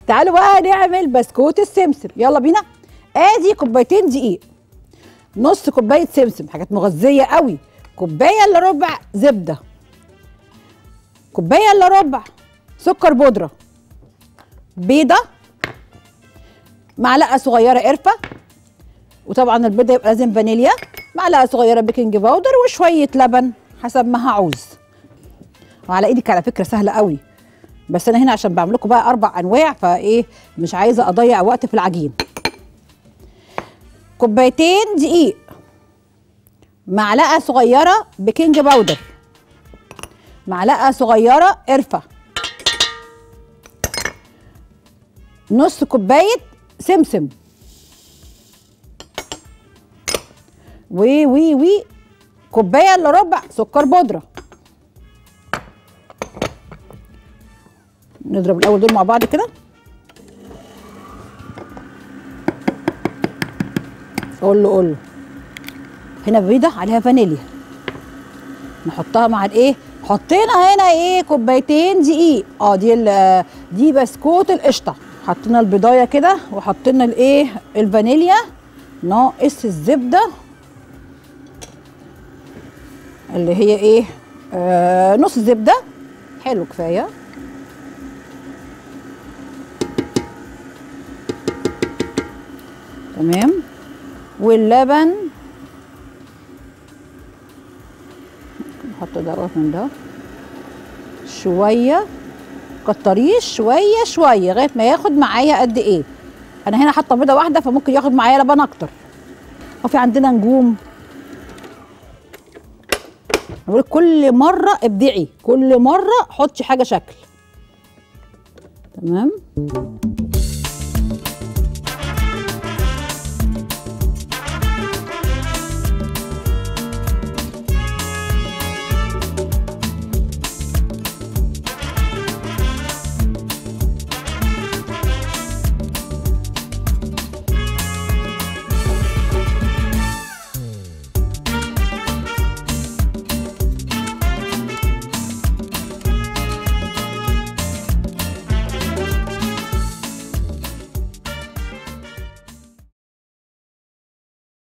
تعالوا بقى نعمل بسكوت السمسم يلا بينا ادي كوبايتين دقيق نص كوبايه سمسم حاجات مغذيه قوي كوبايه الا ربع زبده كوبايه الا ربع سكر بودره بيضه معلقه صغيره قرفه وطبعا البيضه يبقى لازم فانيليا معلقه صغيره بيكنج باودر وشويه لبن حسب ما هعوز وعلى ايدك على فكره سهله قوي بس انا هنا عشان بعمل لكم بقى اربع انواع فايه مش عايزه اضيع وقت في العجين كوبايتين دقيق معلقه صغيره بيكنج باودر معلقه صغيره قرفه نص كوبايه سمسم و وي وي كوبايه الا ربع سكر بودره نضرب الاول دول مع بعض كده قول له قول له هنا بيضه عليها فانيليا نحطها مع الايه حطينا هنا ايه كوبايتين دقيق اه دي ال- دي بسكوت القشطه حطينا البيضايه كده وحطينا الايه الفانيليا ناقص الزبده اللي هي ايه آه نص زبده حلو كفايه تمام واللبن نحط دوت من ده شويه كتريش شويه شويه لغايه ما ياخد معايا قد ايه انا هنا حاطه بيضه واحده فممكن ياخد معايا لبن اكتر وفي عندنا نجوم بقول كل مره ابدعي كل مره حطي حاجه شكل تمام